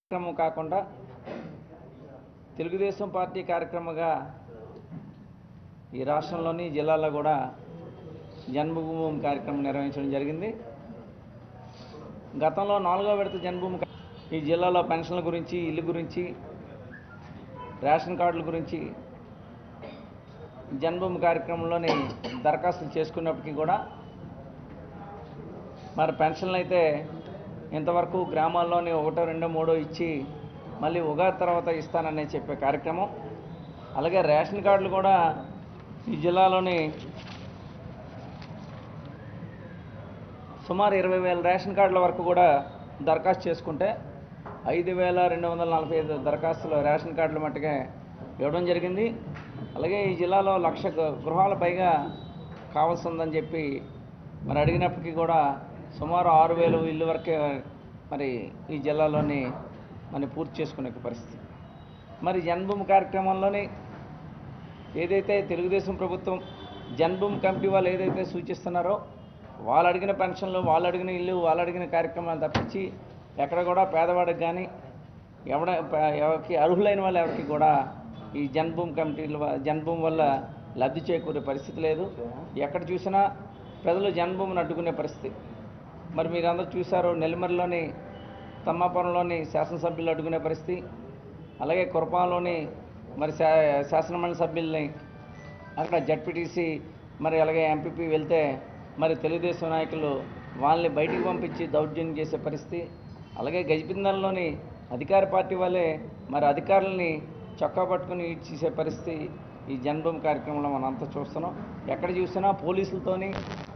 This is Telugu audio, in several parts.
కార్యక్రమం కాకుండా తెలుగుదేశం పార్టీ కార్యక్రమంగా ఈ రాష్ట్రంలోని జిల్లాల్లో కూడా జన్మభూమి కార్యక్రమం నిర్వహించడం జరిగింది గతంలో నాలుగో విడత జన్మభూమి కా- ఈ జిల్లాలో పెన్షన్ల గురించి ఇల్లు గురించి రేషన్ కార్డుల గురించి జన్మభూమి కార్యక్రమంలోని దరఖాస్తులు చేసుకున్నప్పటికీ కూడా మరి పెన్షన్లు అయితే ఇంతవరకు గ్రామాల్లోని ఒకటో రెండో మూడో ఇచ్చి మళ్ళీ ఉగాది తర్వాత ఇస్తానని చెప్పే కార్యక్రమం అలాగే రేషన్ కార్డులు కూడా ఈ జిల్లాలోని సుమారు ఇరవై వేల రేషన్ కార్డుల వరకు కూడా దరఖాస్తు చేసుకుంటే ఐదు వేల రెండు వందల నలభై ఐదు దరఖాస్తులు రేషన్ కార్డుల మట్టుగా ఇవ్వడం జరిగింది అలాగే ఈ జిల్లాలో లక్ష గృ- గృహాల పైగా కావాల్సి ఉందని చెప్పి మరి అడిగినప్పటికీ కూడా సుమారు ఆరు వేలు ఇల్లు వరకే మరి ఈ జిల్లాలోని మరి పూర్తి చేసుకునే పరిస్థితి మరి జన్మభూమి కార్యక్రమంలోని ఏదైతే తెలుగుదేశం ప్రభుత్వం జన్మభూమి కమిటీ వాళ్ళు ఏదైతే సూచిస్తున్నారో వాళ్ళు అడిగిన పెన్షన్లు వాళ్ళు అడిగిన ఇల్లు వాళ్ళు అడిగిన కార్యక్రమాలు తప్పించి ఎక్కడ కూడా పేదవాడికి కానీ ఎవడ ప- ఎవరికి అర్హులైన వాళ్ళు ఎవరికి కూడా ఈ జన్మభూమి కమిటీల వ- జన్మభూమి వల్ల లబ్ధి చేకూరే పరిస్థితి లేదు ఎక్కడ చూసినా ప్రజలు జన్మభూమిని అడ్డుకునే పరిస్థితి మరి మీరందరూ చూశారు నెల్లిమర్లోని తమ్మాపురంలోని శాసనసభ్యులు అడ్డుకునే పరిస్థితి అలాగే కురపాంలోని మరి శా శాసనమండలి సభ్యుల్ని అక్కడ జడ్పీటీసీ మరి అలాగే ఎంపీపీ వెళ్తే మరి తెలుగుదేశం నాయకులు వాళ్ళని బయటికి పంపించి దౌర్జన్యం చేసే పరిస్థితి అలాగే గజబిందల్లోని అధికార పార్టీ వాళ్ళే మరి అధికారులని చొక్కా పట్టుకుని చేసే పరిస్థితి ఈ జన్మభూమి కార్యక్రమంలో మనం అంతా చూస్తున్నాం ఎక్కడ చూసినా పోలీసులతోని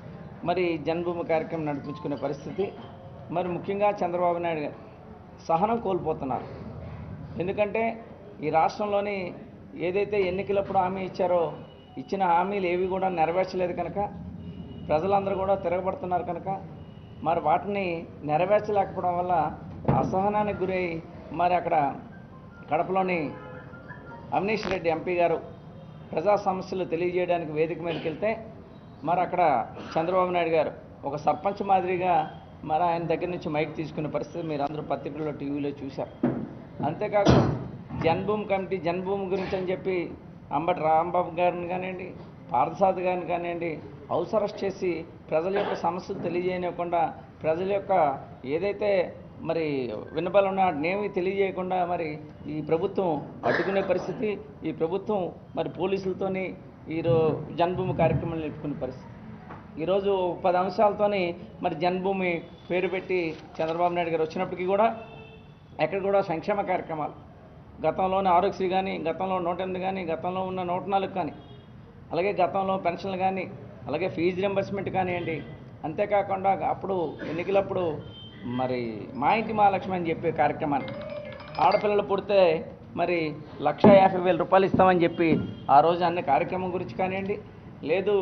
మరి జన్మభూమి కార్యక్రమం నడిపించుకునే పరిస్థితి మరి ముఖ్యంగా చంద్రబాబు నాయుడు గారు సహనం కోల్పోతున్నారు ఎందుకంటే ఈ రాష్ట్రంలోని ఏదైతే ఎన్నికలప్పుడు హామీ ఇచ్చారో ఇచ్చిన హామీలు ఏవి కూడా నెరవేర్చలేదు కనుక ప్రజలందరూ కూడా తిరగబడుతున్నారు కనుక మరి వాటిని నెరవేర్చలేకపోవడం వల్ల అసహనానికి గురై మరి అక్కడ కడపలోని అవినీష్ రెడ్డి ఎంపీ గారు ప్రజా సమస్యలు తెలియజేయడానికి వేదిక మీదకి వెళ్తే మరి అక్కడ చంద్రబాబు నాయుడు గారు ఒక సర్పంచ్ మాదిరిగా మరి ఆయన దగ్గర నుంచి మైక్ తీసుకునే పరిస్థితి మీరు అందరూ పత్రికల్లో టీవీలో చూశారు అంతేకాక జన్మభూమి కమిటీ జన్మభూమి గురించి అని చెప్పి అంబటి రాంబాబు గారిని కానివ్వండి పార్థసారథి గారిని కానివ్వండి హౌస్ అరెస్ట్ చేసి ప్రజల యొక్క సమస్యలు తెలియజేయకుండా ప్రజల యొక్క ఏదైతే మరి విన్నపాలు ఉన్న వాటినేమి తెలియజేయకుండా మరి ఈ ప్రభుత్వం అడ్డుకునే పరిస్థితి ఈ ప్రభుత్వం మరి పోలీసులతోని ఈరో జన్మభూమి కార్యక్రమాలు నిలుపుకునే పరిస్థితి ఈరోజు పది అంశాలతోని మరి జన్మభూమి పేరు పెట్టి చంద్రబాబు నాయుడు గారు వచ్చినప్పటికీ కూడా ఎక్కడ కూడా సంక్షేమ కార్యక్రమాలు గతంలోని ఆరోగ్యశ్రీ కానీ గతంలో నూట ఎనిమిది కానీ గతంలో ఉన్న నూట నాలుగు కానీ అలాగే గతంలో పెన్షన్లు కానీ అలాగే ఫీజు రింబర్స్మెంట్ కానివ్వండి అంతేకాకుండా అప్పుడు ఎన్నికలప్పుడు మరి మా ఇంటి మహాలక్ష్మి అని చెప్పే కార్యక్రమాన్ని ఆడపిల్లలు పుడితే మరి లక్ష యాభై వేల రూపాయలు ఇస్తామని చెప్పి ఆ రోజు అన్ని కార్యక్రమం గురించి కానివ్వండి లేదు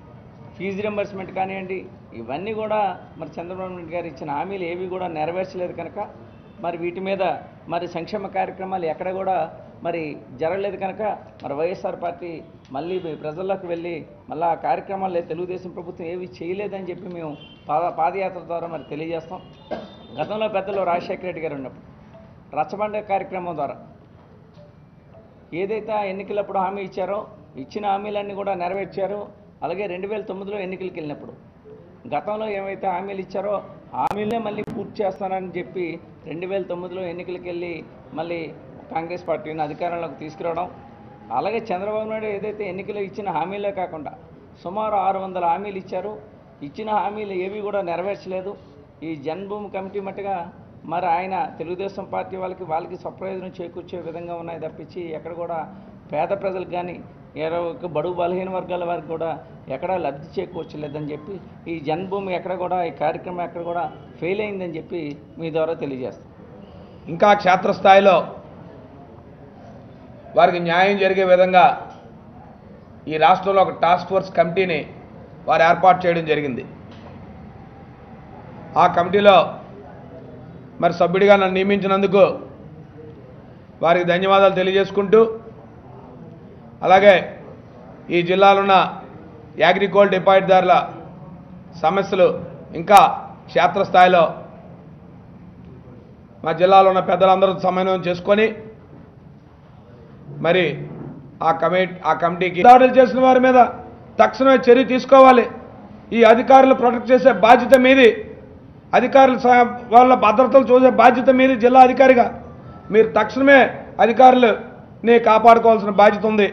ఫీజు రింబర్స్మెంట్ కానివ్వండి ఇవన్నీ కూడా మరి చంద్రబాబు నాయుడు గారు ఇచ్చిన హామీలు ఏవి కూడా నెరవేర్చలేదు కనుక మరి వీటి మీద మరి సంక్షేమ కార్యక్రమాలు ఎక్కడ కూడా మరి జరగలేదు కనుక మరి వైఎస్ఆర్ పార్టీ మళ్ళీ ప్రజల్లోకి వెళ్ళి మళ్ళీ ఆ కార్యక్రమాలు తెలుగుదేశం ప్రభుత్వం ఏవి చేయలేదని చెప్పి మేము పాద పాదయాత్ర ద్వారా మరి తెలియజేస్తాం గతంలో పెద్దలు రాజశేఖర రెడ్డి గారు ఉన్నప్పుడు రచ్చబండ కార్యక్రమం ద్వారా ఏదైతే ఆ ఎన్నికలప్పుడు హామీ ఇచ్చారో ఇచ్చిన హామీలన్నీ కూడా నెరవేర్చారు అలాగే రెండు వేల తొమ్మిదిలో ఎన్నికలకు వెళ్ళినప్పుడు గతంలో ఏమైతే హామీలు ఇచ్చారో హామీలనే మళ్ళీ పూర్తి చేస్తానని చెప్పి రెండు వేల తొమ్మిదిలో ఎన్నికలకు వెళ్ళి మళ్ళీ కాంగ్రెస్ పార్టీని అధికారంలోకి తీసుకురావడం అలాగే చంద్రబాబు నాయుడు ఏదైతే ఎన్నికలు ఇచ్చిన హామీలే కాకుండా సుమారు ఆరు వందల హామీలు ఇచ్చారు ఇచ్చిన హామీలు ఏవి కూడా నెరవేర్చలేదు ఈ జన్మభూమి కమిటీ మట్టుగా మరి ఆయన తెలుగుదేశం పార్టీ వాళ్ళకి వాళ్ళకి స్వప్రయోజనం చేకూర్చే విధంగా ఉన్నాయి తప్పించి ఎక్కడ కూడా పేద ప్రజలకు కానీ ఏదో బడుగు బలహీన వర్గాల వారికి కూడా ఎక్కడా లబ్ధి చేకూర్చలేదని చెప్పి ఈ జన్మభూమి ఎక్కడ కూడా ఈ కార్యక్రమం ఎక్కడ కూడా ఫెయిల్ అయిందని చెప్పి మీ ద్వారా తెలియజేస్తాం ఇంకా క్షేత్రస్థాయిలో వారికి న్యాయం జరిగే విధంగా ఈ రాష్ట్రంలో ఒక టాస్క్ ఫోర్స్ కమిటీని వారు ఏర్పాటు చేయడం జరిగింది ఆ కమిటీలో మరి సభ్యుడిగా నన్ను నియమించినందుకు వారికి ధన్యవాదాలు తెలియజేసుకుంటూ అలాగే ఈ జిల్లాలో ఉన్న యాగ్రికోల్ డిపాజిట్దారుల సమస్యలు ఇంకా క్షేత్రస్థాయిలో మా జిల్లాలో ఉన్న పెద్దలందరూ సమన్వయం చేసుకొని మరి ఆ కమిటీ ఆ కమిటీకి దాడులు చేసిన వారి మీద తక్షణమే చర్య తీసుకోవాలి ఈ అధికారులు ప్రొటెక్ట్ చేసే బాధ్యత మీది అధికారుల సహా- వాళ్ళ భద్రతలు చూసే బాధ్యత మీది జిల్లా అధికారిగా మీరు తక్షణమే అధికారులని కాపాడుకోవాల్సిన బాధ్యత ఉంది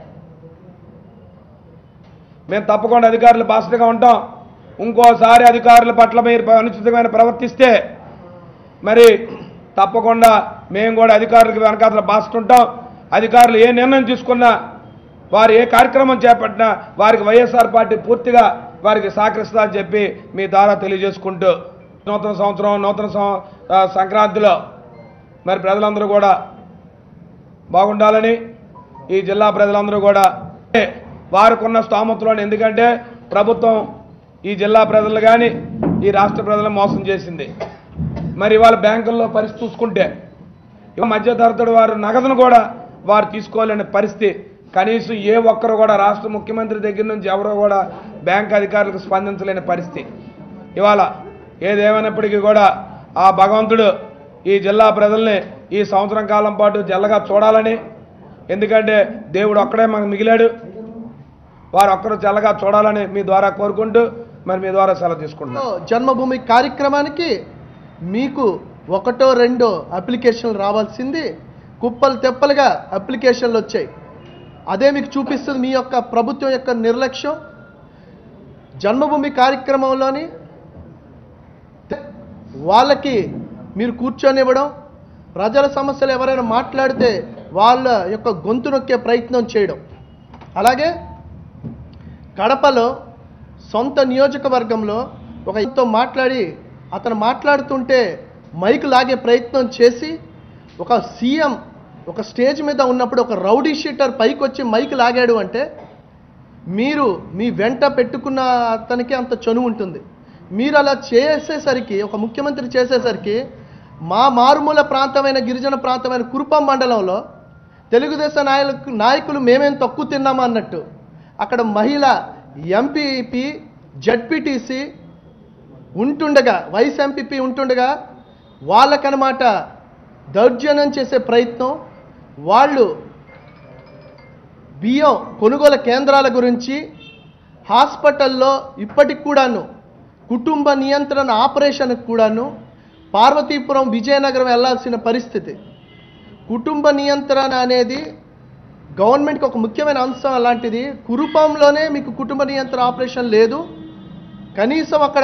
మేము తప్పకుండా అధికారులు బాధ్యతగా ఉంటాం ఇంకోసారి అధికారుల పట్ల మీరు అనుచితమైన ప్రవర్తిస్తే మరి తప్పకుండా మేము కూడా అధికారులకు వెనకాతల బాస్తుంటాం అధికారులు ఏ నిర్ణయం తీసుకున్నా వారు ఏ కార్యక్రమం చేపట్టినా వారికి వైఎస్ఆర్ పార్టీ పూర్తిగా వారికి సహకరిస్తుందని చెప్పి మీ ద్వారా తెలియజేసుకుంటూ నూతన సంవత్సరం నూతన సం- ఆ, సంక్రాంతిలో మరి ప్రజలందరూ కూడా బాగుండాలని ఈ జిల్లా ప్రజలందరూ కూడా వారికున్న స్తోమతలోని ఎందుకంటే ప్రభుత్వం ఈ జిల్లా ప్రజలు కానీ ఈ రాష్ట్ర ప్రజలను మోసం చేసింది మరి ఇవాళ బ్యాంకుల్లో పరిస్థితి చూసుకుంటే ఇవాళ మధ్యతరగతి వారు నగదును కూడా వారు తీసుకోలేని పరిస్థితి కనీసం ఏ ఒక్కరు కూడా రాష్ట్ర ముఖ్యమంత్రి దగ్గర నుంచి ఎవరో కూడా బ్యాంక్ అధికారులకు స్పందించలేని పరిస్థితి ఇవాళ ఏదేమైనప్పటికీ కూడా ఆ భగవంతుడు ఈ జిల్లా ప్రజల్ని ఈ సంవత్సరం కాలం పాటు జల్లగా చూడాలని ఎందుకంటే దేవుడు ఒక్కడే మనకు మిగిలాడు వారు ఒక్కరు చల్లగా చూడాలని మీ ద్వారా కోరుకుంటూ మరి మీ ద్వారా సెలవు తీసుకుంటున్నాను జన్మభూమి కార్యక్రమానికి మీకు ఒకటో రెండో అప్లికేషన్లు రావాల్సింది కుప్పలు తెప్పలుగా అప్లికేషన్లు వచ్చాయి అదే మీకు చూపిస్తుంది మీ యొక్క ప్రభుత్వం యొక్క నిర్లక్ష్యం జన్మభూమి కార్యక్రమంలోని వాళ్ళకి మీరు కూర్చొనివ్వడం ప్రజల సమస్యలు ఎవరైనా మాట్లాడితే వాళ్ళ యొక్క గొంతు నొక్కే ప్రయత్నం చేయడం అలాగే కడపలో సొంత నియోజకవర్గంలో ఒక వ్యక్తితో మాట్లాడి అతను మాట్లాడుతుంటే మైక్ లాగే ప్రయత్నం చేసి ఒక సీఎం ఒక స్టేజ్ మీద ఉన్నప్పుడు ఒక రౌడీ షీటర్ పైకి వచ్చి మైక్ లాగాడు అంటే మీరు మీ వెంట పెట్టుకున్న అతనికి అంత చనువు ఉంటుంది మీరు అలా చేసేసరికి ఒక ముఖ్యమంత్రి చేసేసరికి మా మారుమూల ప్రాంతమైన గిరిజన ప్రాంతమైన కురుపం మండలంలో తెలుగుదేశం నాయకులు నాయకులు మేమేం తక్కువ తిన్నామా అన్నట్టు అక్కడ మహిళ ఎంపీపీ జడ్పీటీసీ ఉంటుండగా వైస్ ఎంపీపీ ఉంటుండగా వాళ్ళకనమాట దౌర్జన్యం చేసే ప్రయత్నం వాళ్ళు బియ్యం కొనుగోలు కేంద్రాల గురించి హాస్పిటల్లో ఇప్పటికి కూడాను కుటుంబ నియంత్రణ ఆపరేషన్కి కూడాను పార్వతీపురం విజయనగరం వెళ్ళాల్సిన పరిస్థితి కుటుంబ నియంత్రణ అనేది గవర్నమెంట్కి ఒక ముఖ్యమైన అంశం అలాంటిది కురుపంలోనే మీకు కుటుంబ నియంత్రణ ఆపరేషన్ లేదు కనీసం అక్కడ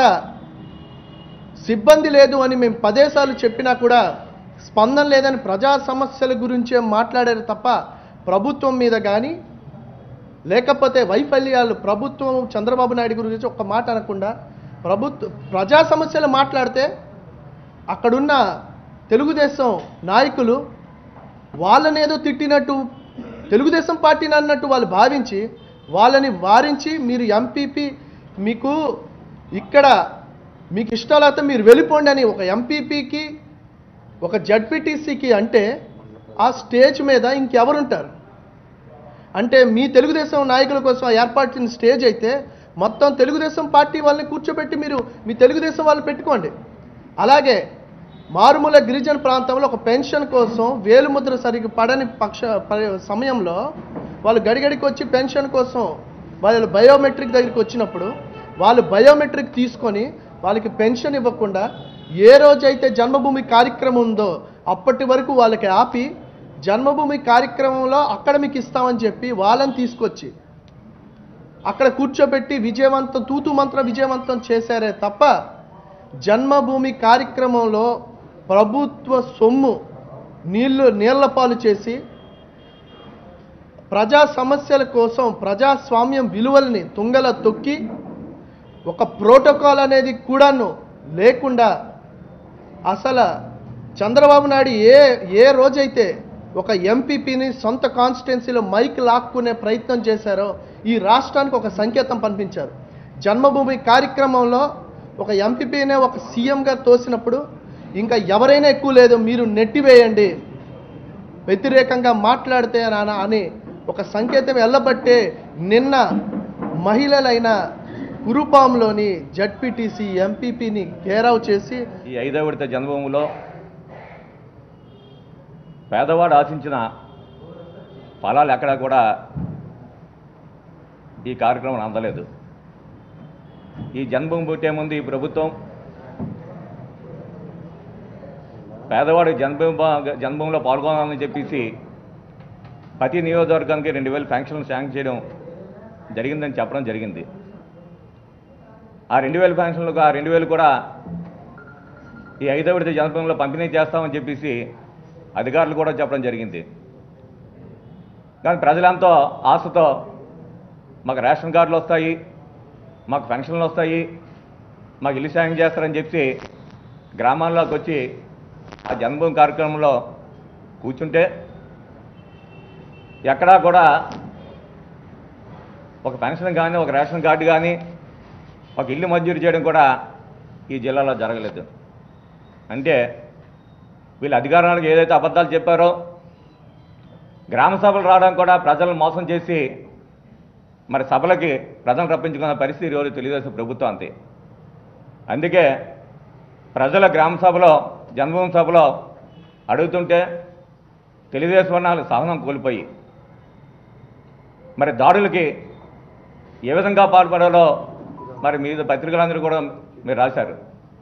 సిబ్బంది లేదు అని మేము పదేసార్లు చెప్పినా కూడా స్పందన లేదని ప్రజా సమస్యల గురించే మాట్లాడారు తప్ప ప్రభుత్వం మీద కానీ లేకపోతే వైఫల్యాలు ప్రభుత్వం చంద్రబాబు నాయుడు గురించి ఒక్క మాట అనకుండా ప్రభుత్వ ప్రజా సమస్యలు మాట్లాడితే అక్కడున్న తెలుగుదేశం నాయకులు వాళ్ళనేదో తిట్టినట్టు తెలుగుదేశం పార్టీని అన్నట్టు వాళ్ళు భావించి వాళ్ళని వారించి మీరు ఎంపీపీ మీకు ఇక్కడ మీకు ఇష్టాలైతే మీరు వెళ్ళిపోండి అని ఒక ఎంపీపీకి ఒక జడ్పీటీసీకి అంటే ఆ స్టేజ్ మీద ఇంకెవరుంటారు అంటే మీ తెలుగుదేశం నాయకుల కోసం ఏర్పాటు చేసిన స్టేజ్ అయితే మొత్తం తెలుగుదేశం పార్టీ వాళ్ళని కూర్చోబెట్టి మీరు మీ తెలుగుదేశం వాళ్ళు పెట్టుకోండి అలాగే మారుమూల గిరిజన ప్రాంతంలో ఒక పెన్షన్ కోసం వేలుముద్ర సరిగ్గా పడని పక్ష ప- సమయంలో వాళ్ళు గడిగడికి వచ్చి పెన్షన్ కోసం వాళ్ళు బయోమెట్రిక్ దగ్గరికి వచ్చినప్పుడు వాళ్ళు బయోమెట్రిక్ తీసుకొని వాళ్ళకి పెన్షన్ ఇవ్వకుండా ఏ రోజైతే జన్మభూమి కార్యక్రమం ఉందో అప్పటి వరకు వాళ్ళకి ఆపి జన్మభూమి కార్యక్రమంలో అక్కడ మీకు ఇస్తామని చెప్పి వాళ్ళని తీసుకొచ్చి అక్కడ కూర్చోబెట్టి విజయవంతం తూతు మంత్ర విజయవంతం చేశారే తప్ప జన్మభూమి కార్యక్రమంలో ప్రభుత్వ సొమ్ము నీళ్లు నీళ్ల పాలు చేసి ప్రజా సమస్యల కోసం ప్రజాస్వామ్యం విలువల్ని తుంగల తొక్కి ఒక ప్రోటోకాల్ అనేది కూడాను లేకుండా అసలు చంద్రబాబు నాయుడు ఏ ఏ రోజైతే ఒక ఎంపీపీని సొంత కాన్స్టిట్యున్సీలో మైక్ లాక్కునే ప్రయత్నం చేశారో ఈ రాష్ట్రానికి ఒక సంకేతం పంపించారు జన్మభూమి కార్యక్రమంలో ఒక ఎంపీపీనే ఒక సీఎంగా తోసినప్పుడు ఇంకా ఎవరైనా ఎక్కువ లేదు మీరు నెట్టివేయండి వ్యతిరేకంగా మాట్లాడితే నాన్న అని ఒక సంకేతం వెళ్ళబట్టే నిన్న మహిళలైన కురుపాంలోని జడ్పీటీసీ ఎంపీపీని ఘేరావ్ చేసి ఈ ఐదవ విడత జన్మభూమిలో పేదవాడు ఆశించిన ఫలాలు ఎక్కడా కూడా ఈ కార్యక్రమం అందలేదు ఈ జన్మభూమి పుట్టే ముందు ఈ ప్రభుత్వం పేదవాడు జన్మభూమి జన్మభూమిలో పాల్గొనాలని చెప్పేసి ప్రతి నియోజకవర్గానికి రెండు వేలు ఫ్యాంక్షన్లు శాంక్షన్ చేయడం జరిగిందని చెప్పడం జరిగింది ఆ రెండు వేల ఫ్యాంక్షన్లకు ఆ రెండు వేలు కూడా ఈ ఐదో విడత జన్మభూమిలో పంపిణీ చేస్తామని చెప్పేసి అధికారులు కూడా చెప్పడం జరిగింది కానీ ప్రజలంతో ఆశతో మాకు రేషన్ కార్డులు వస్తాయి మాకు పెన్షన్లు వస్తాయి మాకు ఇల్లు సాయం చేస్తారని చెప్పి గ్రామాల్లోకి వచ్చి ఆ జన్మభూమి కార్యక్రమంలో కూర్చుంటే ఎక్కడా కూడా ఒక పెన్షన్ కానీ ఒక రేషన్ కార్డు కానీ ఒక ఇల్లు మంజూరు చేయడం కూడా ఈ జిల్లాలో జరగలేదు అంటే వీళ్ళు అధికారానికి ఏదైతే అబద్ధాలు చెప్పారో గ్రామ సభలు రావడం కూడా ప్రజలను మోసం చేసి మరి సభలకి ప్రజలు రప్పించుకున్న పరిస్థితి ఈరోజు తెలుగుదేశం ప్రభుత్వం అంతే అందుకే ప్రజల గ్రామ సభలో జన్మభూమి సభలో అడుగుతుంటే తెలుగుదేశం వర్ణాలు సహనం కోల్పోయి మరి దాడులకి ఏ విధంగా పాల్పడాలో మరి మీద పత్రికలందరూ కూడా మీరు రాశారు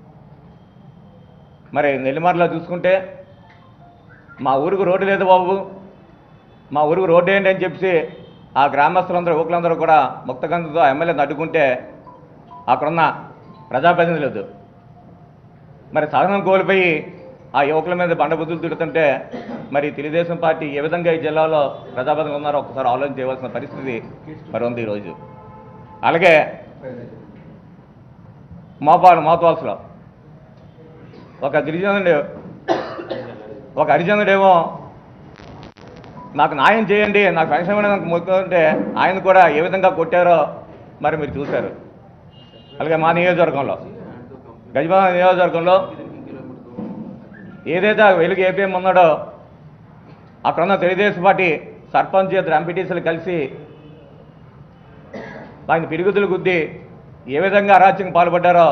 మరి నెల్లిమర్లో చూసుకుంటే మా ఊరికి రోడ్డు లేదు బాబు మా ఊరికి రోడ్డు ఏంటి అని చెప్పి ఆ గ్రామస్తులందరూ యువకులందరూ కూడా ముక్తగంధతో ఎమ్మెల్యేని అడ్డుకుంటే అక్కడున్న ప్రజాప్రతినిధులు లేదు మరి సహనం కోల్పోయి ఆ యువకుల మీద బండబుద్ధులు తిడుతుంటే మరి తెలుగుదేశం పార్టీ ఏ విధంగా ఈ జిల్లాలో ప్రజాప్రతినిధులు ఉన్నారో ఒకసారి ఆలోచన చేయవలసిన పరిస్థితి మరి ఉంది ఈరోజు అలాగే మోపాలు మోతవాల్సలో ఒక గిరిజనుడు ఒక హరిజనుడేమో నాకు న్యాయం చేయండి నాకు పెన్షన్ ఇవ్వడానికి మొక్కుతుంటే ఆయన కూడా ఏ విధంగా కొట్టారో మరి మీరు చూశారు అలాగే మా నియోజకవర్గంలో గజమాల నియోజకవర్గంలో ఏదైతే వెలుగు ఏపీఎం ఉన్నాడో అక్కడున్న తెలుగుదేశం పార్టీ సర్పంచ్ ఇద్దరు ఎంపీటీసీలు కలిసి ఆయన పిరుగుతులు గుద్ది ఏ విధంగా అరాచకం పాల్పడ్డారో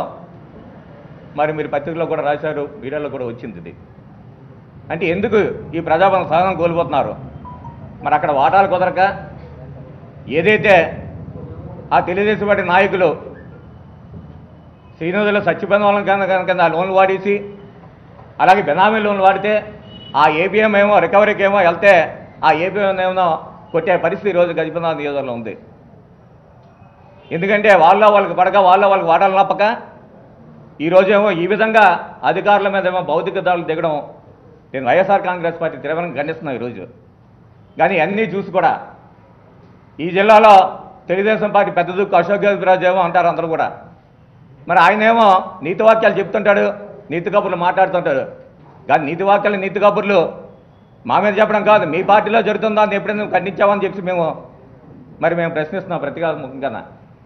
మరి మీరు పత్రికలో కూడా రాశారు మీడియాలో కూడా వచ్చింది ఇది అంటే ఎందుకు ఈ ప్రజాపాలన సాధన కోల్పోతున్నారు మరి అక్కడ వాటాలు కుదరక ఏదైతే ఆ తెలుగుదేశం పార్టీ నాయకులు శ్రీనదులో చచ్చిపోయిన వాళ్ళని కనుక కనుక ఆ లోన్లు వాడేసి అలాగే బెనామీ లోన్లు వాడితే ఆ ఏపీఎం ఏమో రికవరీకి ఏమో వెళ్తే ఆ ఏపీఎం ఏమో కొట్టే పరిస్థితి ఈరోజు గజపతినాథ్ నియోజకవర్గంలో ఉంది ఎందుకంటే వాళ్ళ వాళ్ళకి పడక వాళ్ళ వాళ్ళకి వాడాలి నప్పక ఈరోజేమో ఈ విధంగా అధికారుల మీద ఏమో భౌతిక దాడులు దిగడం నేను వైఎస్ఆర్ కాంగ్రెస్ పార్టీ తీవ్రంగా ఖండిస్తున్నాను ఈరోజు కానీ అన్నీ చూసి కూడా ఈ జిల్లాలో తెలుగుదేశం పార్టీ పెద్ద దుక్కు అశోక్ గజరాజు ఏమో అంటారు అందరూ కూడా మరి ఆయనేమో నీతి వాక్యాలు చెప్తుంటాడు నీతి కబుర్లు మాట్లాడుతుంటాడు కానీ నీతి వాక్యాలు నీతి కబుర్లు మా మీద చెప్పడం కాదు మీ పార్టీలో జరుగుతుందా అని ఎప్పుడైనా నువ్వు ఖండించావని చెప్పి మేము మరి మేము ప్రశ్నిస్తున్నాం ప్రతికాత్మకంగా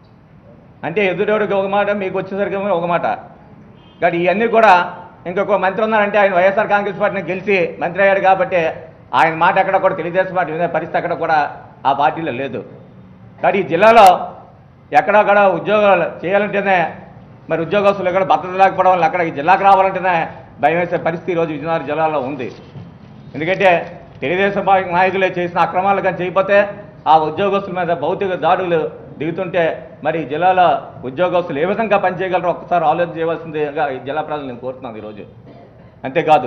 అంటే ఎదుటోడికి ఒక మాట మీకు వచ్చేసరికి ఏమో ఒక మాట కానీ ఇవన్నీ కూడా ఇంకొక మంత్రి ఉన్నారంటే ఆయన వైఎస్ఆర్ కాంగ్రెస్ పార్టీని గెలిచి మంత్రి అయ్యాడు కాబట్టి ఆయన మాట ఎక్కడ కూడా తెలుగుదేశం పార్టీ వినే పరిస్థితి ఎక్కడ కూడా ఆ పార్టీలో లేదు కానీ ఈ జిల్లాలో ఎక్కడక్కడ ఉద్యోగాలు చేయాలంటేనే మరి ఉద్యోగస్తులు ఎక్కడ భద్రత లేకపోవడం వల్ల అక్కడ ఈ జిల్లాకు రావాలంటేనే భయం వేసే పరిస్థితి ఈరోజు విజయనగరం జిల్లాలో ఉంది ఎందుకంటే తెలుగుదేశం పార్టీ నాయకులే చేసిన అక్రమాలు కానీ చేయకపోతే ఆ ఉద్యోగస్తుల మీద భౌతిక దాడులు దిగుతుంటే మరి ఈ జిల్లాలో ఉద్యోగస్తులు ఏ విధంగా పనిచేయగలరో ఒక్కసారి ఆలోచన చేయవలసిందిగా ఈ జిల్లా ప్రజలు నేను కోరుతున్నాను ఈరోజు అంతేకాదు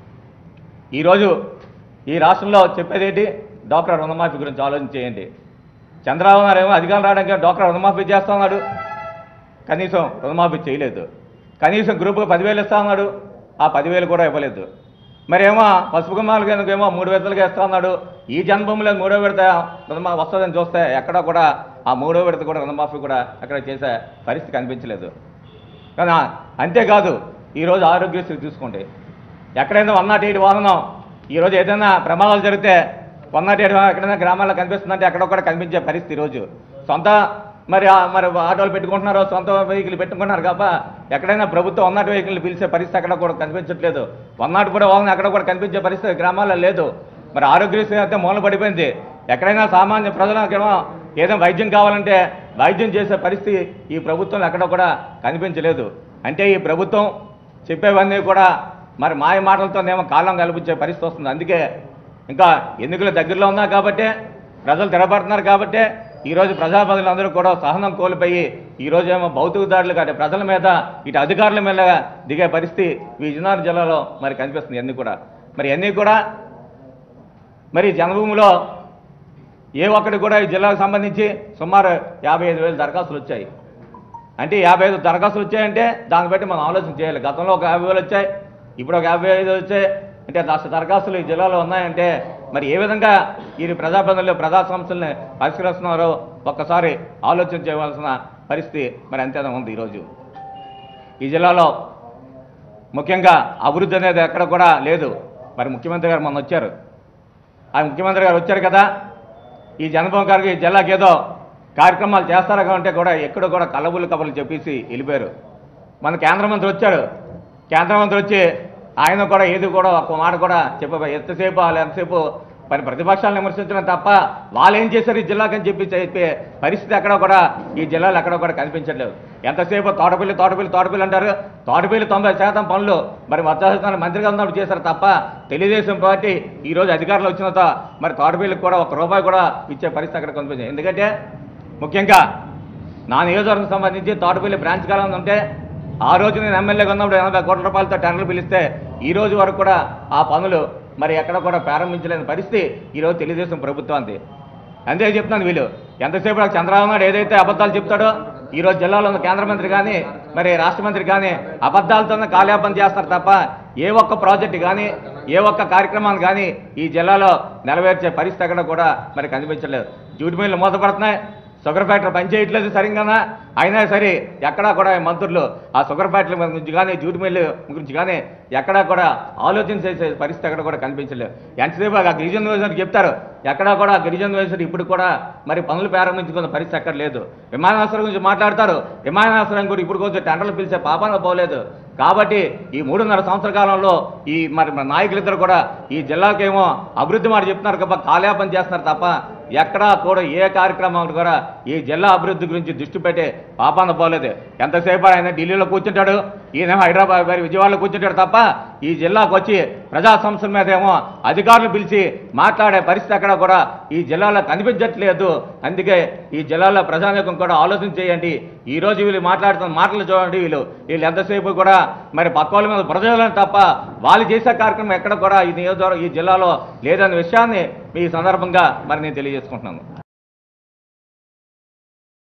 ఈరోజు ఈ రాష్ట్రంలో చెప్పేది ఏంటి డాక్టర్ రుణమాఫీ గురించి ఆలోచన చేయండి చంద్రబాబు నాయుడు ఏమో అధికారం రావడానికి డాక్టర్ రుణమాఫీ చేస్తున్నాడు కనీసం రుణమాఫీ చేయలేదు కనీసం గ్రూప్కి పదివేలు ఇస్తా ఉన్నాడు ఆ పదివేలు కూడా ఇవ్వలేదు మరేమో పసుపు కుమారులు కనుక ఏమో మూడు విడతలుగా ఇస్తా ఉన్నాడు ఈ జన్మభూమిలో మూడో విడత రుణమా వస్తుందని చూస్తే ఎక్కడ కూడా ఆ మూడో విడత కూడా రుణమాఫీ కూడా అక్కడ చేసే పరిస్థితి కనిపించలేదు కానీ ఆ- అంతేకాదు ఈరోజు ఆరోగ్యశ్రీ చూసుకోండి ఎక్కడైనా వన్ నాట్ ఎయిట్ వాహనం ఈరోజు ఏదైనా ప్రమాదాలు జరిగితే వన్ నాట్ ఎయిట్ ఎక్కడైనా గ్రామాల్లో కనిపిస్తుందంటే ఎక్కడ కూడా కనిపించే పరిస్థితి ఈరోజు సొంత మరి ఆ- మరి ఆటోలు పెట్టుకుంటున్నారు సొంత వెహికల్ పెట్టుకుంటున్నారు కాబట్టి ఎక్కడైనా ప్రభుత్వం వన్ నాట్ వెహికల్ పిలిచే పరిస్థితి అక్కడ కూడా కనిపించట్లేదు వన్ నాట్ కూడా వాహనం అక్కడ కూడా కనిపించే పరిస్థితి గ్రామాల్లో లేదు మరి ఆరోగ్యశ్రీ అయితే మూల పడిపోయింది ఎక్కడైనా సామాన్య ప్రజలకేమో ఏదైనా వైద్యం కావాలంటే వైద్యం చేసే పరిస్థితి ఈ ప్రభుత్వంలో ఎక్కడ కూడా కనిపించలేదు అంటే ఈ ప్రభుత్వం చెప్పేవన్నీ కూడా మరి మాయ మాటలతోనేమో కాలం కల్పించే పరిస్థితి వస్తుంది అందుకే ఇంకా ఎన్నికలు దగ్గరలో ఉన్నా కాబట్టే ప్రజలు తిరగబడుతున్నారు కాబట్టే ఈరోజు ప్రజాప్రతినిధులందరూ కూడా సహనం కోల్పోయి ఈరోజు ఏమో భౌతిక దాడులు అంటే ప్రజల మీద ఇటు అధికారుల మీద దిగే పరిస్థితి ఈ విజయనగరం జిల్లాలో మరి కనిపిస్తుంది అన్నీ కూడా మరి అన్నీ కూడా మరి జన్మభూమిలో ఏ ఒక్కటి కూడా ఈ జిల్లాకు సంబంధించి సుమారు యాభై ఐదు వేలు దరఖాస్తులు వచ్చాయి అంటే యాభై ఐదు దరఖాస్తులు వచ్చాయంటే దాన్ని బట్టి మనం ఆలోచన చేయాలి గతంలో ఒక యాభై వేలు వచ్చాయి ఇప్పుడు ఒక యాభై ఐదు వచ్చాయి అంటే లక్ష దరఖాస్తులు ఈ జిల్లాలో ఉన్నాయంటే మరి ఏ విధంగా ఈ ప్రజాప్రతినిధులు ప్రజా సమస్యల్ని పరిష్కరిస్తున్నారో ఒక్కసారి ఆలోచన చేయవలసిన పరిస్థితి మరి అంతేనా ఉంది ఈరోజు ఈ జిల్లాలో ముఖ్యంగా అభివృద్ధి అనేది ఎక్కడ కూడా లేదు మరి ముఖ్యమంత్రి గారు మొన్న వచ్చారు ఆ ముఖ్యమంత్రి గారు వచ్చారు కదా ఈ జనభవన్ గారికి ఈ జిల్లాకి ఏదో కార్యక్రమాలు చేస్తారా అంటే కూడా ఎక్కడో కూడా కలబుల్లి కబుర్లు చెప్పేసి వెళ్ళిపోయారు మన కేంద్ర మంత్రి వచ్చాడు కేంద్ర మంత్రి వచ్చి ఆయన కూడా ఏది కూడా ఒక మాట కూడా చెప్ప ఎంతసేపు వాళ్ళు ఎంతసేపు మరి ప్రతిపక్షాలను విమర్శించడం తప్ప వాళ్ళు ఏం చేశారు ఈ జిల్లాకి అని చెప్పి చెప్పే పరిస్థితి ఎక్కడ కూడా ఈ జిల్లాలో ఎక్కడ కూడా కనిపించట్లేదు ఎంతసేపు తోటపల్లి తోటపల్లి తోటపల్లి అంటారు తోటపల్లి తొంభై శాతం పనులు మరి మత్స్యశాఖ మంత్రిగా ఉన్నప్పుడు చేశారు తప్ప తెలుగుదేశం పార్టీ ఈ రోజు అధికారులు వచ్చిన తర్వాత మరి తోటపల్లికి కూడా ఒక రూపాయి కూడా ఇచ్చే పరిస్థితి అక్కడ కనిపించింది ఎందుకంటే ముఖ్యంగా నా నియోజకవర్గం సంబంధించి తోటపల్లి బ్రాంచ్ కాలం ఉంటే ఆ రోజు నేను ఎమ్మెల్యేగా ఉన్నప్పుడు ఎనభై కోట్ల రూపాయలతో టెండర్లు పిలిస్తే ఈ రోజు వరకు కూడా ఆ పనులు మరి ఎక్కడ కూడా ప్రారంభించలేని పరిస్థితి ఈరోజు తెలుగుదేశం ప్రభుత్వానికి అంతే చెప్తున్నాను వీళ్ళు ఎంతసేపు నాకు చంద్రబాబు నాయుడు ఏదైతే అబద్ధాలు చెప్తాడో ఈ రోజు జిల్లాలో ఉన్న కేంద్ర మంత్రి కానీ మరి రాష్ట్ర మంత్రి కానీ అబద్ధాలతోనే కాలయాపన చేస్తారు తప్ప ఏ ఒక్క ప్రాజెక్టు కానీ ఏ ఒక్క కార్యక్రమాన్ని కానీ ఈ జిల్లాలో నెరవేర్చే పరిస్థితి ఎక్కడ కూడా మరి కనిపించలేదు జూటి మిల్లు మూతపడుతున్నాయి షుగర్ ఫ్యాక్టరీ పనిచేయట్లేదు సరిగ్గా అయినా సరే ఎక్కడా కూడా ఈ మంత్రులు ఆ షుగర్ ఫ్యాక్టరీ గురించి కానీ జూటి మిల్లు గురించి కానీ ఎక్కడా కూడా ఆలోచన చేసే పరిస్థితి ఎక్కడ కూడా కనిపించలేదు ఎంతసేపు ఆ గిరిజన యూనివర్సిటీ చెప్తారు ఎక్కడా కూడా గిరిజన యూనివర్సిటీ ఇప్పుడు కూడా మరి పనులు ప్రారంభించుకున్న పరిస్థితి ఎక్కడ లేదు విమానాశ్రయం గురించి మాట్లాడతారు విమానాశ్రయం కూడా ఇప్పుడు కొంచెం టెండర్లు పిలిచే పాపాన పోలేదు కాబట్టి ఈ మూడున్నర సంవత్సర కాలంలో ఈ మరి మన నాయకులిద్దరు కూడా ఈ జిల్లాకేమో అభివృద్ధి మాట చెప్తున్నారు తప్ప కాలయాపన చేస్తున్నారు తప్ప ఎక్కడా కూడా ఏ కార్యక్రమం కూడా ఈ జిల్లా అభివృద్ధి గురించి దృష్టి పెట్టే పాపాన పోలేదు ఎంతసేపు ఆయన ఢిల్లీలో కూర్చుంటాడు ఈయనేమో హైదరాబాద్ మరి విజయవాడలో కూర్చుంటాడు తప్ప ఈ జిల్లాకు వచ్చి ప్రజా సంస్థల మీద ఏమో అధికారులు పిలిచి మాట్లాడే పరిస్థితి ఎక్కడ కూడా ఈ జిల్లాలో కనిపించట్లేదు అందుకే ఈ జిల్లాలో ప్రజానీకం కూడా ఆలోచన చేయండి ఈ రోజు వీళ్ళు మాట్లాడుతున్న మాటలు చూడండి వీళ్ళు వీళ్ళు ఎంతసేపు కూడా మరి పక్క వాళ్ళ మీద ప్రజలను తప్ప వాళ్ళు చేసే కార్యక్రమం ఎక్కడ కూడా ఈ నియోజకవర్గం ఈ జిల్లాలో లేదనే విషయాన్ని ఈ సందర్భంగా మరి నేను తెలియజేసుకుంటున్నాను